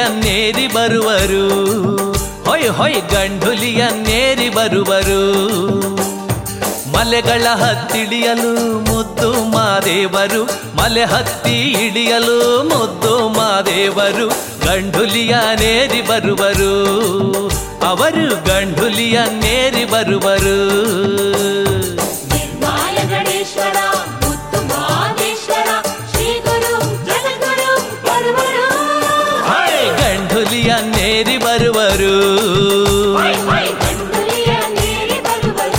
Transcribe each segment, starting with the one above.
ಗಂಡುಲಿಯನ್ನೇರಿ ಬರುವರು ಹೊಯ್ ಹೊಯ್ ಗಂಡುಲಿಯನ್ನೇರಿ ಬರುವರು ಮಲೆಗಳ ಹತ್ತಿಳಿಯಲು ಮುದ್ದು ಮಾದೇವರು ಮಲೆ ಹತ್ತಿ ಇಳಿಯಲು ಮುದ್ದು ಮಾದೇವರು ಗಂಡುಲಿಯನೇರಿ ಬರುವರು ಅವರು ಗಂಡುಲಿಯನ್ನೇರಿ ಬರುವರು ನಿರ್ಮಾಯ ಗಣೇಶ್ವರ ಮುತ್ತು ಮಾದೇಶ್ವರ ಶ್ರೀ ಗುರು ಜಗದ್ಗುರು ಬರುವರು ಹಾಯ್ ಗಂಡುಲಿಯನ್ನೇರಿ ಬರುವರು ಗಂಡುಲಿಯ ನೇರಿ ಬರುವರು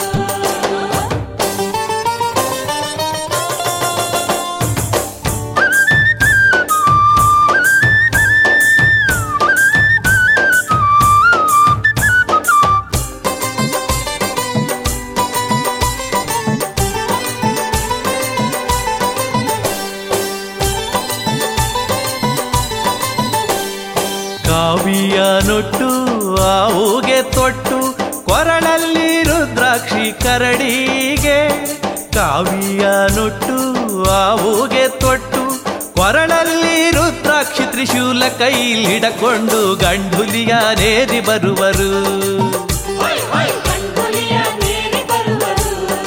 ಕಾವಿಯ ನೊಟ್ಟು ಆವುಗೆ ತೊಟ್ಟು ಕೊರಳಲ್ಲಿ ರುದ್ರಾಕ್ಷಿ ಕರಡಿಗೆ ಕಾವಿಯ ನೊಟ್ಟು ಆವುಗೆ ತೊಟ್ಟು ಕೊರಳಲ್ಲಿ ರುದ್ರಾಕ್ಷಿ ತ್ರಿಶೂಲ ಕೈಲಿಡಕೊಂಡು ಗಂಡುಲಿಯ ನೇರಿ ಬರುವರು ಗಂಡುಲಿಯ ನೇರಿ ಬರುವರು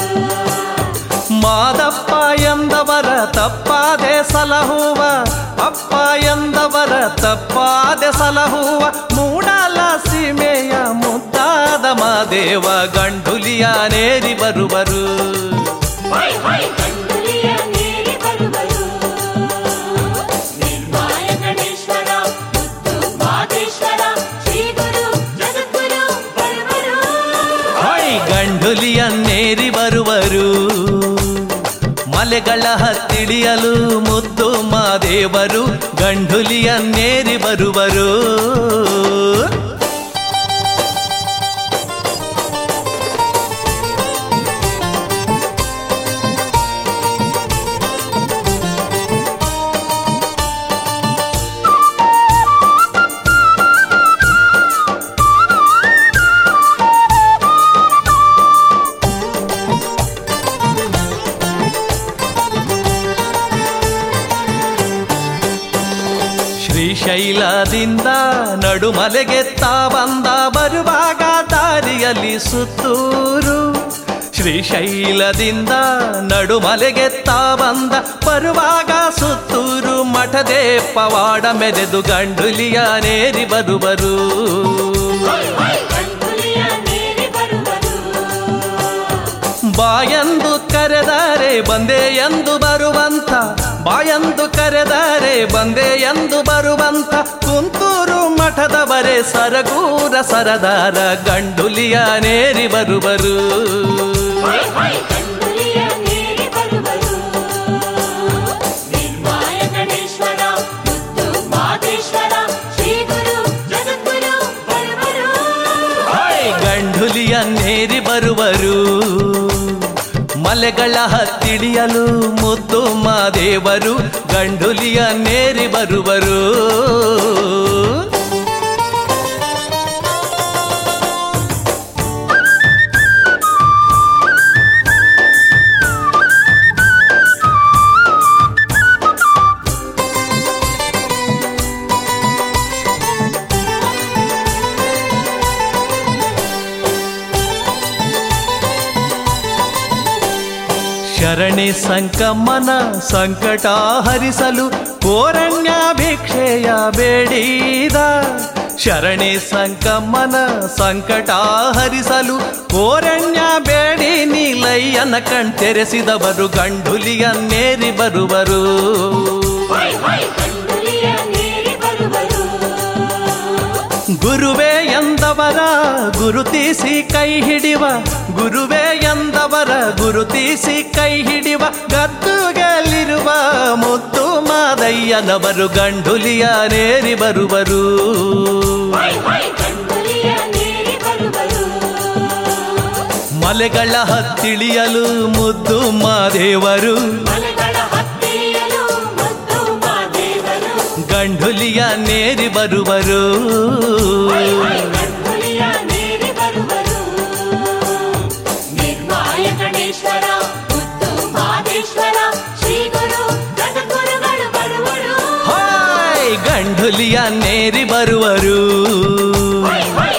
ಮಾದಪ್ಪ ಎಂದವರ ತಪ್ಪಾದೆ ಸಲಹುವ ಅಪ್ಪ ಎಂದವರ ತಪ್ಪಾದೆ ಸಲಹುವ ಮೂಡಲ ಸೀಮೆಯ ಮುದ್ದಾದ ಮಾದೇವ ಗಂಡುಲಿಯ ನೇರಿ ಬರುವರು ಗಂಡುಲಿಯ ನೇರಿ ಬರುವರು ನಿರ್ಮಾಯ ಗಣೇಶ್ವರ ಮುತ್ತು ಮಾದೇಶ್ವರ ಶ್ರೀ ಗುರು ಜಗದ್ಗುರು ಬರುವರು ಹೊಯ್ ಗಂಡುಲಿಯ ನೇರಿ ಬರುವರು ಮಲೆಗಳ ಹತ್ತಿಳಿಯಲು ಮುದ್ದು ಮಾದೇವರು ಗಂಡುಲಿಯ ನೇರಿ ಬರುವರು ಶ್ರೀಶೈಲದಿಂದ ನಡುಮಲೆಗೆತ್ತ ಬಂದ ಬರುವಾಗ ದಾರಿಯಲ್ಲಿ ಸುತ್ತೂರು ಶ್ರೀಶೈಲದಿಂದ ನಡುಮಲೆಗೆತ್ತ ಬಂದ ಬರುವಾಗ ಸುತ್ತೂರು ಮಠದೇ ಪವಾಡ ಮೆರೆದು ಗಂಡುಲಿಯ ನೇರಿ ಬರುವರು ಗಂಡುಲಿಯ ನೇರಿ ಬರುವರು ಬಾಯಂದು ಕರೆದರೆ ಬಂದೆ ಎಂದು ಬರುವಂತ ಬಾಯಂದು ಕರೆದರೆ ಬಂದೆ ಎಂದು ಬರುವಂತ ಕುಂತೂರು ಮಠದವರೇ ಸರಗೂರ ಸರದಾರ ಗಂಡುಲಿಯ ನೇರಿ ಬರುವರು ಗಂಡುಲಿಯ ನೇರಿ ಬರುವರು ನಿರ್ಮಾಯ ಗಣೇಶ್ವರ ಮುತ್ತು ಮಾದೇಶ್ವರ ಶ್ರೀ ಗುರು ಜಗದ್ಗುರು ಬರುವರು ಹಾಯ್ ಗಂಡುಲಿಯ ನೇರಿ ಬರುವರು ಮಲೆಗಳ ಹತ್ತಿಳಿಯಲು ಮುದ್ದು ಮಾದೇವರು ಗಂಡುಲಿಯ ನೇರಿ ಬರುವರು ಶರಣಿ ಸಂಕಮ್ಮನ ಸಂಕಟ ಹರಿಸಲು ಕೋರಣ್ಯ ಭಿಕ್ಷೆಯ ಬೇಡಿದ ಶರಣಿ ಸಂಕಮ್ಮನ ಸಂಕಟ ಹರಿಸಲು ಕೋರಣ್ಯ ಬೇಡಿ ನೀಲಯ್ಯನ ಕಣ್ತೆರೆಸಿದವರು ಗಂಡುಲಿಯನ್ನೇರಿ ಬರುವರು ಗಂಡುಲಿಯ ನೇರಿ ಬರುವರು ಗುರುವೇ ಎಂದವರ ಗುರುತಿಸಿ ಕೈ ಹಿಡಿವ ಗುರುವೇ ಎಂದವರ ಗುರುತಿಸಿ ಕೈ ಹಿಡಿವ ಗದ್ದುಗಲಿರುವ ಮುದ್ದು ಮಾದಯ್ಯನವರು ಗಂಡುಲಿಯ ನೇರಿ ಬರುವರು ಗಂಡುಲಿಯ ನೇರಿ ಬರುವರು ಮಲೆಗಳ ಹತ್ತಿಳಿಯಲು ಮುದ್ದು ಮಾದೇವರು ಮಲೆಗಳ ಹತ್ತಿಯಲು ಮುದ್ದು ಮಾದೇವರು ಗಂಡುಲಿಯ ನೇರಿ ಬರುವರು ಗಂಡುಲಿಯ ನೇರಿ ಬರುವರು ನಿರ್ಮಾಯ ಗಣೇಶ್ವರ ಮುದ್ದು ಮಾದೇಶ್ವರ ಶ್ರೀ ಗುರು ಜಗದ್ಗುರುಗಳು ಬರುವರು ಹಾಯ್ ಗಂಡುಲಿಯ ನೇರಿ ಬರುವರು ಹೊಯ್ ಹೊಯ್